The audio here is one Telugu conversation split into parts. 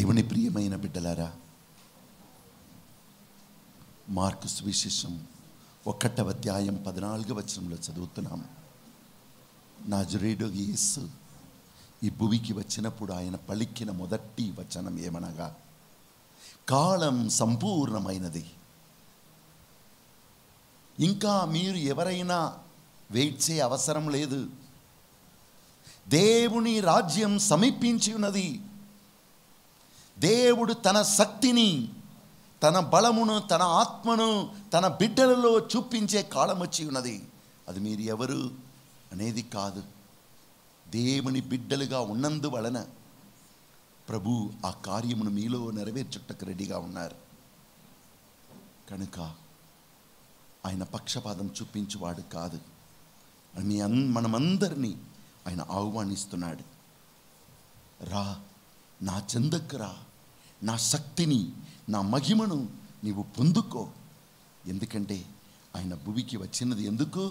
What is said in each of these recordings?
దేవుని ప్రియమైన బిడ్డలారా మార్కు సువిశేషం ఒకటవ అధ్యాయం పద్నాలుగవ వచనంలో చదువుతున్నాం నాజురేడు యేసు ఈ భూమికి వచ్చినప్పుడు ఆయన పలికిన మొదటి వచనం ఏమనగా కాలం సంపూర్ణమైనది ఇంకా మీరు ఎవరైనా వెయిట్ చేయ అవసరం లేదు దేవుని రాజ్యం సమీపించి ఉన్నది దేవుడు తన శక్తిని తన బలమును తన ఆత్మను తన బిడ్డలలో చూపించే కాలం వచ్చి ఉన్నది అది మీరు ఎవరు అనేది కాదు దేవుని బిడ్డలుగా ఉన్నందువలన ప్రభు ఆ కార్యమును మీలో నెరవేర్చుటకు రెడీగా ఉన్నారు కనుక ఆయన పక్షపాతం చూపించువాడు కాదు అని మీ అన్ మనమందరినీ ఆయన ఆహ్వానిస్తున్నాడు రా నా చెందకు రా నా శక్తిని నా మహిమను నీవు పొందుకో ఎందుకంటే ఆయన భూమికి వచ్చినది ఎందుకు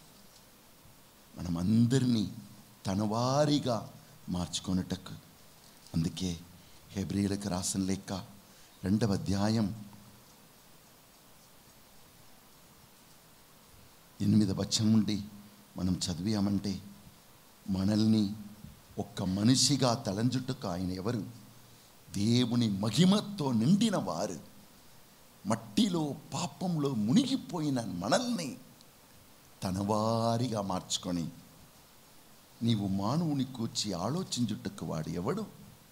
మనమందరినీ తన వారిగా మార్చుకొనుటకు అందుకే హెబ్రిలకు రాసిన లెక్క రెండవ అధ్యాయం ఎనిమిది వచ్చం నుండి మనం చదివామంటే మనల్ని ఒక్క మనిషిగా తలంజుటకు ఆయన ఎవరు దేవుని మహిమతో నిండిన వారు మట్టిలో పాపంలో మునిగిపోయిన మనల్ని తన వారిగా మార్చుకొని నీవు మానవుని కూర్చి ఆలోచించుటకు వాడు ఎవడు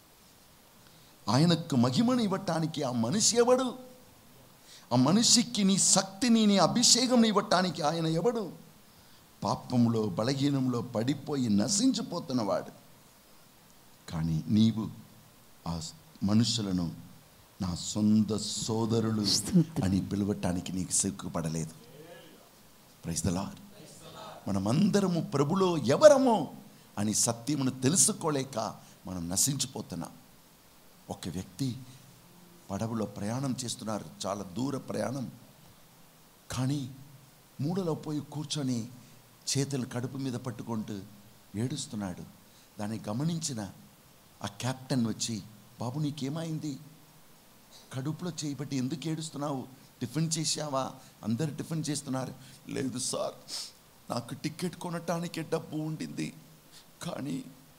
ఆయనకు మహిమను ఇవ్వటానికి ఆ మనిషి ఎవడు ఆ మనిషికి నీ శక్తిని నీ అభిషేకం ఇవ్వటానికి ఆయన ఎవడు పాపంలో బలహీనంలో పడిపోయి నశించిపోతున్నవాడు కానీ నీవు ఆ మనుషులను నా సొంత సోదరులు అని పిలవటానికి నీకు సిగ్గుపడలేదు ప్రైజ్దలా మనమందరము ప్రభులో ఎవరమో అని సత్యమును తెలుసుకోలేక మనం నశించిపోతున్నాం ఒక వ్యక్తి పడవలో ప్రయాణం చేస్తున్నారు చాలా దూర ప్రయాణం కానీ మూడలో పోయి కూర్చొని చేతులు కడుపు మీద పట్టుకుంటూ ఏడుస్తున్నాడు దాన్ని గమనించిన ఆ కెప్టెన్ వచ్చి బాబు నీకేమైంది కడుపులో చేయబట్టి ఎందుకు ఏడుస్తున్నావు టిఫిన్ చేసావా అందరు టిఫిన్ చేస్తున్నారు లేదు సార్ నాకు టికెట్ కొనటానికి డబ్బు ఉండింది కానీ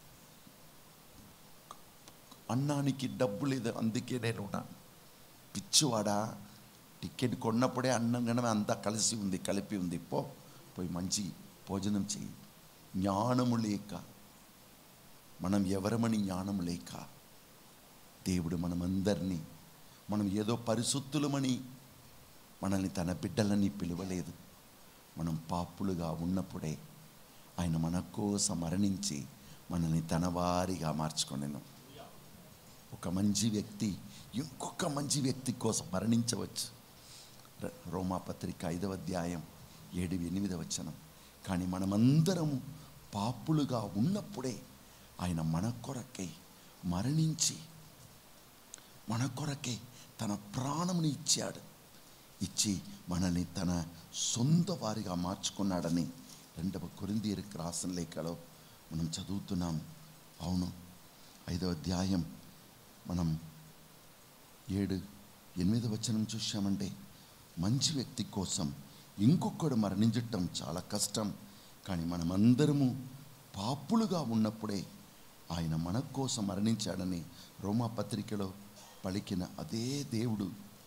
అన్నానికి డబ్బు లేదు అందుకే నేను ఉన్నాను పిచ్చివాడా టికెట్ కొన్నప్పుడే అన్నం గణం అంతా కలిసి ఉంది కలిపి ఉంది పో పోయి మంచి భోజనం చెయ్యి జ్ఞానము లేక మనం ఎవరమని జ్ఞానము లేక దేవుడు మనమందరినీ మనం ఏదో పరిశుద్ధులమని మనల్ని తన బిడ్డలని పిలవలేదు మనం పాపులుగా ఉన్నప్పుడే ఆయన మన కోసం మరణించి మనల్ని తన వారిగా మార్చుకొనెను ఒక మంచి వ్యక్తి ఇంకొక మంచి వ్యక్తి కోసం మరణించవచ్చు ర- రోమాపత్రిక ఐదవ అధ్యాయం ఏడు ఎనిమిది వచనం కానీ మనమందరం పాపులుగా ఉన్నప్పుడే ఆయన మన కొరకై మరణించి మన కొరకే తన ప్రాణముని ఇచ్చాడు ఇచ్చి మనల్ని తన సొంత వారిగా మార్చుకున్నాడని రెండవ కొరిందీరికి రాసిన లేఖలో మనం చదువుతున్నాం అవును ఐదవ అధ్యాయం మనం ఏడు ఎనిమిది వచనం చూసామంటే మంచి వ్యక్తి కోసం ఇంకొకడు మరణించటం చాలా కష్టం కానీ మనమందరము పాపులుగా ఉన్నప్పుడే ఆయన మన కోసం మరణించాడని రోమా పత్రికలో పలికిన అదే దేవుడు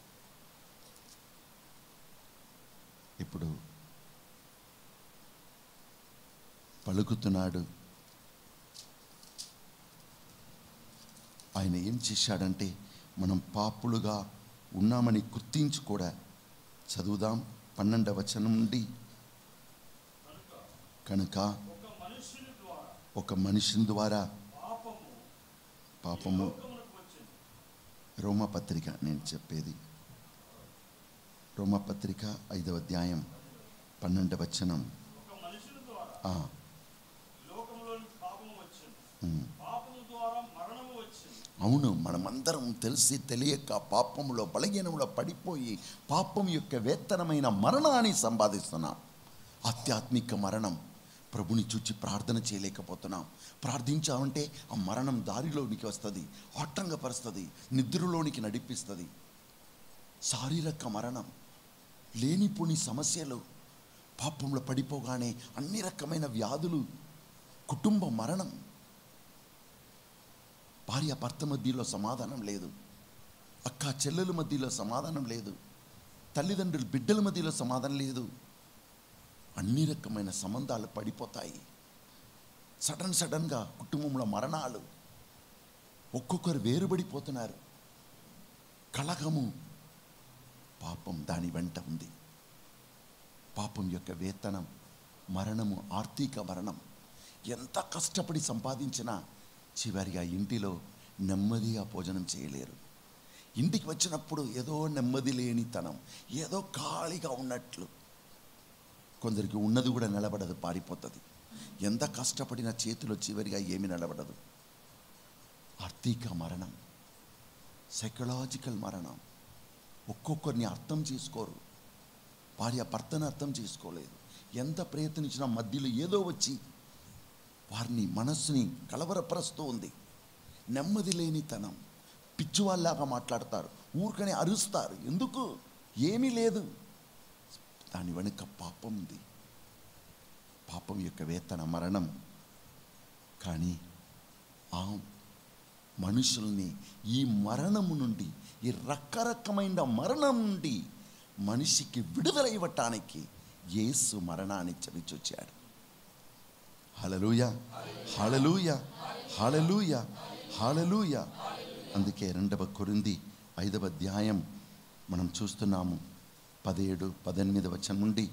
ఇప్పుడు పలుకుతున్నాడు ఆయన ఏం చేశాడంటే మనం పాపులుగా ఉన్నామని గుర్తించి కూడా చదువుదాం పన్నెండవ వచనం నుండి కనుక ఒక మనుషుని ద్వారా ఒక మనిషిని ద్వారా పాపము పాపము లోకమునకు వచ్చింది రోమపత్రిక నేను చెప్పేది రోమపత్రిక ఐదవ అధ్యాయం పన్నెండవ వచనం ఒక మనుషుని ద్వారా ఆ, లోకంలోని పాపము వచ్చింది ఉమ్. పాపము ద్వారా మరణము వచ్చింది అవును మనమందరం తెలిసి తెలియక పాపములో బలహీనంలో పడిపోయి పాపం యొక్క వేతనమైన మరణాన్ని సంపాదిస్తున్నాం ఆధ్యాత్మిక మరణం ప్రభుని చూచి ప్రార్థన చేయలేకపోతున్నాం ప్రార్థించామంటే ఆ మరణం దారిలోనికి వస్తుంది ఆటంకపరుస్తుంది నిద్రలోనికి నడిపిస్తుంది శారీరక మరణం లేనిపోని సమస్యలు పాపంలో పడిపోగానే అన్ని రకమైన వ్యాధులు కుటుంబ మరణం భార్య భర్త మధ్యలో సమాధానం లేదు అక్క చెల్లెల మధ్యలో సమాధానం లేదు తల్లిదండ్రులు బిడ్డల మధ్యలో సమాధానం లేదు అన్ని రకమైన సంబంధాలు పడిపోతాయి సడన్ సడన్గా కుటుంబంలో మరణాలు ఒక్కొక్కరు వేరుబడిపోతున్నారు కలగము పాపం దాని వెంట ఉంది పాపం యొక్క వేతనం మరణము ఆర్థిక మరణం ఎంత కష్టపడి సంపాదించినా చివరిగా ఇంటిలో నెమ్మదిగా భోజనం చేయలేరు ఇంటికి వచ్చినప్పుడు ఏదో నెమ్మది లేనితనం ఏదో ఖాళీగా ఉన్నట్లు కొందరికి ఉన్నది కూడా నిలబడదు పారిపోతుంది ఎంత కష్టపడిన చేతిలో చివరిగా ఏమి నిలబడదు ఆర్థిక మరణం సైకలాజికల్ మరణం ఒక్కొక్కరిని అర్థం చేసుకోరు భార్య భర్తను అర్థం చేసుకోలేదు ఎంత ప్రయత్నించినా మధ్యలో ఏదో వచ్చి వారిని మనస్సుని కలవరపరుస్తూ ఉంది నెమ్మది లేనితనం పిచ్చివాళ్ళలాగా మాట్లాడతారు ఊరికనే అరుస్తారు ఎందుకు ఏమీ లేదు దాని వెనుక పాపం ఉంది పాపం యొక్క వేతన మరణం కానీ ఆ మనుషుల్ని ఈ మరణము నుండి ఈ రకరకమైన మరణం నుండి మనిషికి విడుదల ఇవ్వటానికి యేసు మరణాన్ని చవిచొచ్చాడు హలలుయ హలలుయ హలలుయ హలలుయ అందుకే రెండవ కొరింది ఐదవ అధ్యాయం మనం చూస్తున్నాము పదిహేడు పద్దెనిమిది వచనం నుండి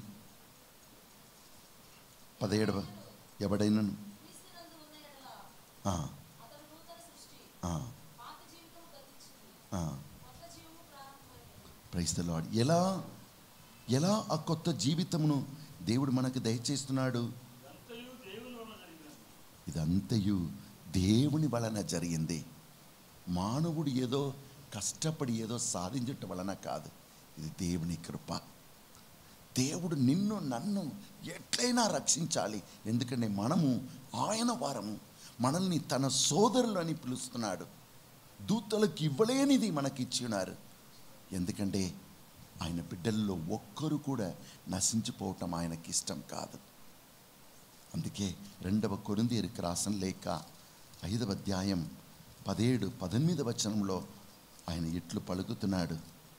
పదిహేడవ ఎవడైనను క్రీస్తునందు ఉన్న యెడల ఆ, అతడు నూతన సృష్టి ఆ, పాత జీవితం గతించింది ఆ. కొత్త జీవము ప్రారంభమైంది ప్రైజ్ ద లార్డ్ ఎలా ఎలా ఆ కొత్త జీవితమును దేవుడు మనకు దయచేస్తున్నాడు ఎంతయు దేవుని వలన జరిగినది ఇదంతయు దేవుని వలన జరిగింది మానవుడు ఏదో కష్టపడి ఏదో సాధించటం వలన కాదు ఇది దేవుని కృప దేవుడు నిన్ను నన్ను ఎట్లయినా రక్షించాలి ఎందుకంటే మనము ఆయన వారము మనల్ని తన సోదరులు అని పిలుస్తున్నాడు దూతలకు ఇవ్వలేనిది మనకి ఇచ్చినారు ఎందుకంటే ఆయన బిడ్డల్లో ఒక్కరు కూడా నశించిపోవటం ఆయనకి ఇష్టం కాదు అందుకే రెండవ కొరిందీరికి రాసిన లేక ఐదవ అధ్యాయం పదేడు పద్దెనిమిది వచనంలో ఆయన ఇట్లు పలుకుతున్నాడు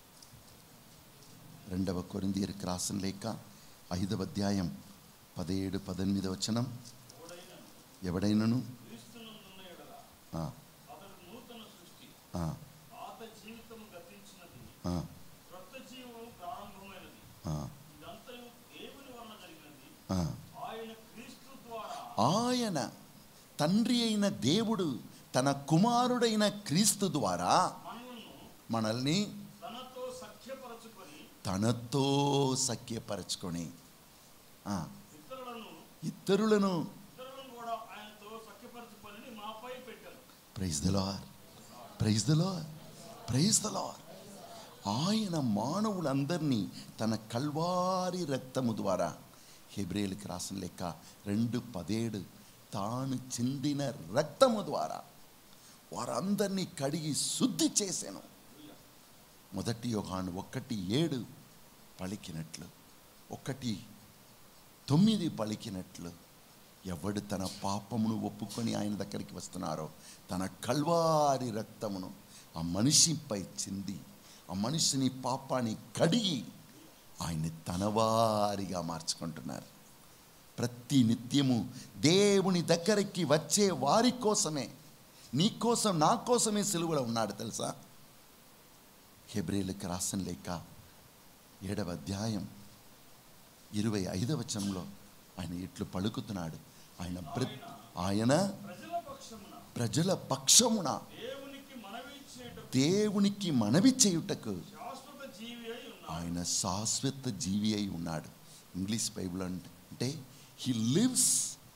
రెండవ కొరిందీరికి రాసిన లేక ఐదవ అధ్యాయం పదిహేడు పద్దెనిమిది వచనం ఎవడైనను క్రీస్తునందున్న ఎడల ఆ, అతడు నూతన సృష్టి ఆ, పాత జీవితము గతించినది ఆ, క్రొత్త జీవము ప్రారంభమైనది ఆ, ఇదంతయు దేవుని వలన జరిగినది ఆ. ఆయన క్రీస్తు ద్వారా ఆయన తండ్రి అయిన దేవుడు తన కుమారుడైన క్రీస్తు ద్వారా మనలను మనల్ని తనతో సఖ్యపరచుకొని తనతో సఖ్యపరచుకొని ఆ, ఇతరులను ఇతరులను ఇతరులను కూడా ఆయనతో సఖ్యపరచుకొని మాపై పెట్టారు praise the Lord praise the Lord praise the Lord ఆయన మానవులందరినీ తన కల్వారి రక్తము ద్వారా హెబ్రేలుకి రాసిన లెక్క రెండు పదేడు తాను చెందిన రక్తము ద్వారా వారందరినీ కడిగి శుద్ధి చేశాను మొదటి యోహాను ఒకటి ఏడు పలికినట్లు ఒకటి తొమ్మిది పలికినట్లు ఎవడు తన పాపమును ఒప్పుకొని ఆయన దగ్గరికి వస్తున్నారో తన కల్వారి రక్తమును ఆ మనిషిపై చింది ఆ మనిషిని పాపాన్ని కడిగి ఆయన్ని తనవారిగా మార్చుకుంటున్నారు ప్రతి నిత్యము దేవుని దగ్గరికి వచ్చే వారి కోసమే నీ కోసం నా కోసమే సెలువులో ఉన్నాడు తెలుసా హెబ్రిలకు రాసిన లేక ఏడవ అధ్యాయం ఇరవై ఐదవ వచనంలో ఆయన ఇట్లు పలుకుతున్నాడు ఆయన ప్ర- ఆయన ప్రజల పక్షమున ప్రజల పక్షమున దేవునికి మనవి చేయటకు దేవునికి మనవి చేయుటకు శాశ్వత జీవి అయి ఉన్నాడు ఆయన శాశ్వత జీవి అయి ఉన్నాడు ఇంగ్లీష్ బైబిల్ అంటే he lives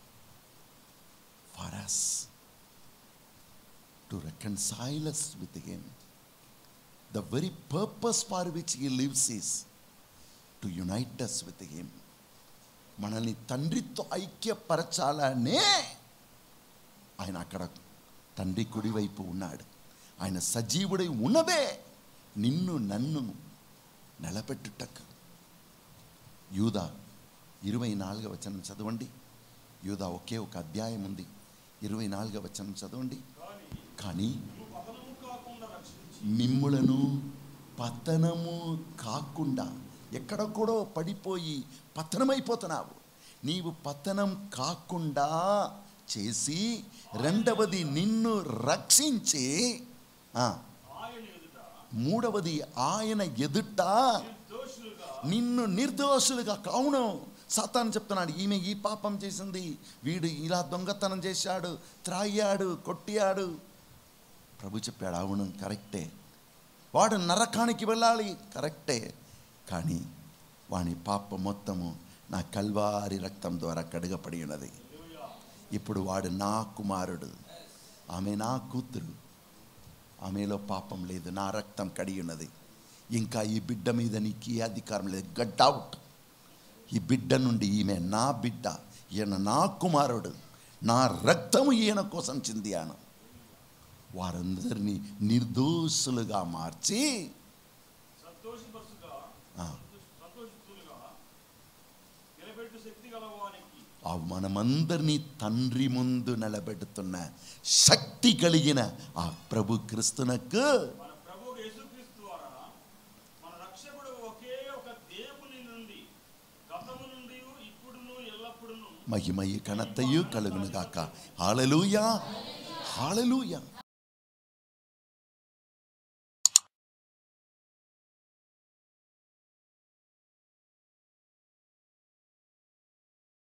for us to reconcile us with him the very purpose for which he lives is to unite us with him మనల్ని తండ్రితో ఐక్యపరచాలనే ఆయన అక్కడ తండ్రి కుడివైపు ఉన్నాడు ఆయన సజీవుడై ఉన్నదే నిన్ను నన్ను నిలబెట్టుటకు యూదా ఇరవై నాలుగవ వచనం చదవండి యూదా ఒకే ఒక అధ్యాయం ఉంది ఇరవై నాలుగవ వచనం చదవండి కానీ నువ్వు పతనము కాకుండా రక్షించి మిమ్ములను పతనము కాకుండా ఎక్కడెక్కడో పడిపోయి పతనమైపోతున్నావు నీవు పతనం కాకుండా చేసి రెండవది నిన్ను రక్షించి ఆ, ఆయన ఎదుట మూడవది ఆయన ఎదుట నిర్దోషులుగా నిన్ను నిర్దోషులుగా కావును సాతాను చెప్తున్నాడు ఈమె ఈ పాపం చేసింది వీడు ఇలా దొంగతనం చేశాడు త్రాగాడు కొట్టాడు ప్రభు చెప్పాడు అవును కరెక్టే వాడు నరకానికి వెళ్ళాలి కరెక్టే కానీ వాని పాపం మొత్తము నా కల్వారి రక్తం ద్వారా కడగపడి ఉన్నది ఇప్పుడు వాడు నా కుమారుడు ఆమె నా కూతురు ఆమెలో పాపం లేదు నా రక్తం కడిగి ఉన్నది ఇంకా ఈ బిడ్డ మీద నీకు ఏ అధికారం లేదు గట్ అవుట్ ఈ బిడ్డ నుండి ఈమె నా బిడ్డ ఈయన నా కుమారుడు నా రక్తము ఈయన కోసం చిందియాను వారందరినీ నిర్దోషులుగా మార్చి సంతోషపరుచుగా ఆ, సంతోషితులుగా నిలబెట్టు శక్తి గలవానికి ఆ మనమందరినీ తండ్రి ముందు నిలబెడుతున్న శక్తి కలిగిన ఆ ప్రభు క్రిస్తునకు మన ప్రభు యేసుక్రీస్తు ద్వారా మన రక్షకుడు ఒకే ఒక దేవుని నుండి గతము నుండి ఇప్పుడును ఎల్లప్పుడును మహిమయ్య కనత్తయు కలుగును గాక హాలలుయా హాలలుయా